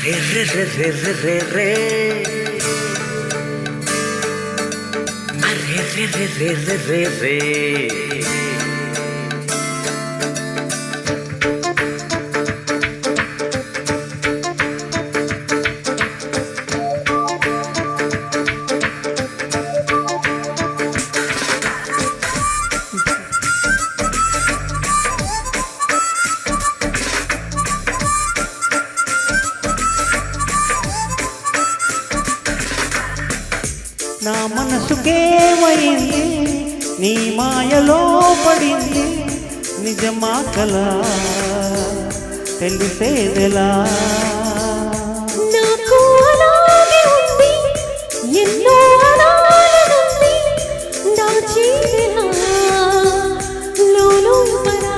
అరే రే రే రే రే రే రే అరే రే రే రే రే రే రే నా మనసుకేమైంది నీ మాయలో పడింది నిజమా కల తెలిసేదెలా నాకు అలాగే ఉంది ఎన్నో అనాలనుంది నా జీవెలా లోలోపరా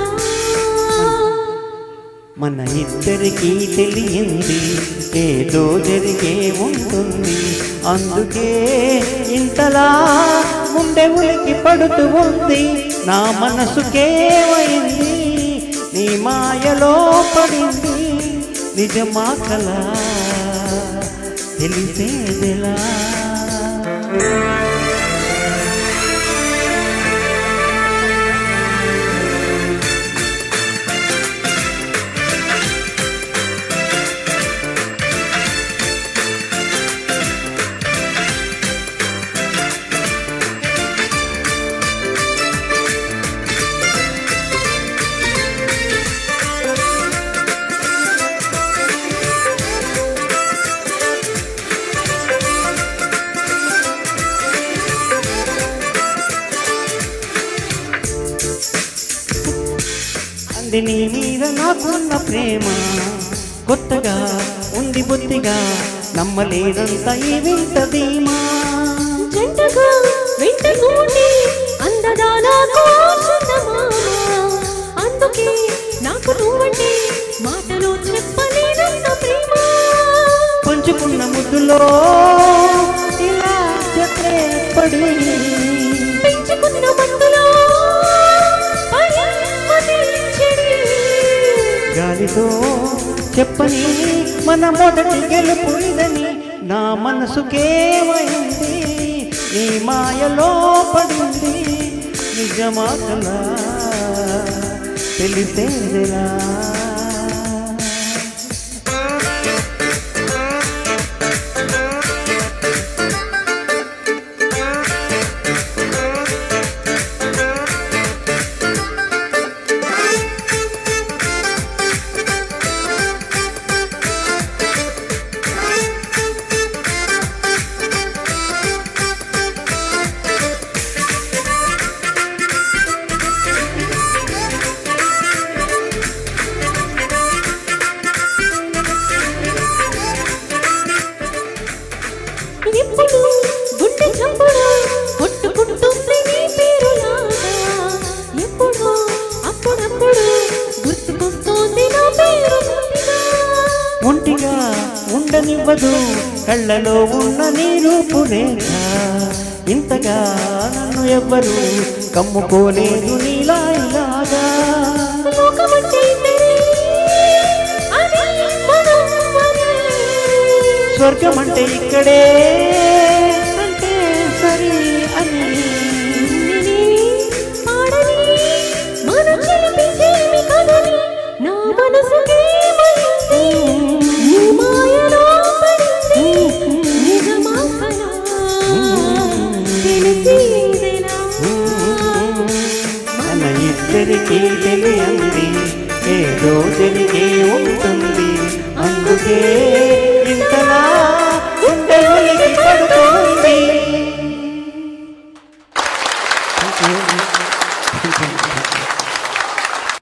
మన ఇద్దరికి తెలియంది ఏదో జరిగే ఉంటుంది అందుకే ఇంతలా ముందె ఉలికి పడుతూ ఉంది నా మనసుకేమైంది నీ మాయలో పడింది నిజమా కల తెలిసేదెలా అంది నీ మీద నాకున్న ప్రేమ కొత్తగా ఉంది బుద్ధిగా నమ్మలేదంత ఈ వింత ధీమా జంటగా వెంటకూటి అందదానా చందమామ అందుకే నాకు నువ్వంటే మాటలో చెప్పలేనంత ప్రేమ పంచుకున్న ముద్దులో ఇలా చెత్రే పడి పెంచుకున్న మందులో పడి మది చెడి గాలితో చెప్పని మన మొదటి గెలుపు ఇదని నా మనసుకేమైంది నీ మాయలో పడింది నిజమా కలా తెలిసేదిలా ఎప్పుడు గుండె చప్పుడు కొట్టుకుంటుంది నీ పేరులాగా ఎప్పుడో అప్పుడప్పుడు గుర్తుకొస్తోంది నా పేరు ముద్దుగా. ఒంటిగా ఉండనివ్వదు కళ్ళలో ఉన్న నీ రూపురేఖ ఇంతగా నన్ను ఎవ్వరు కమ్ముకోలేదు నీలా ఇలాగా లోకమంటే ఇద్దరే, అది మనం వరే. స్వర్గం అంటే ఇక్కడే అంటే సరి అని నిన్నే పాడని, మన చిలిపి చిలిపి కథని, నా మనసుకేమైంది? నీ మాయలో పడింది, నిజమా కలా? తెలిసేదెలా? మన ఇద్దరికి తెలియంది ఏదో జరిగే ఉంటుంది అందుకే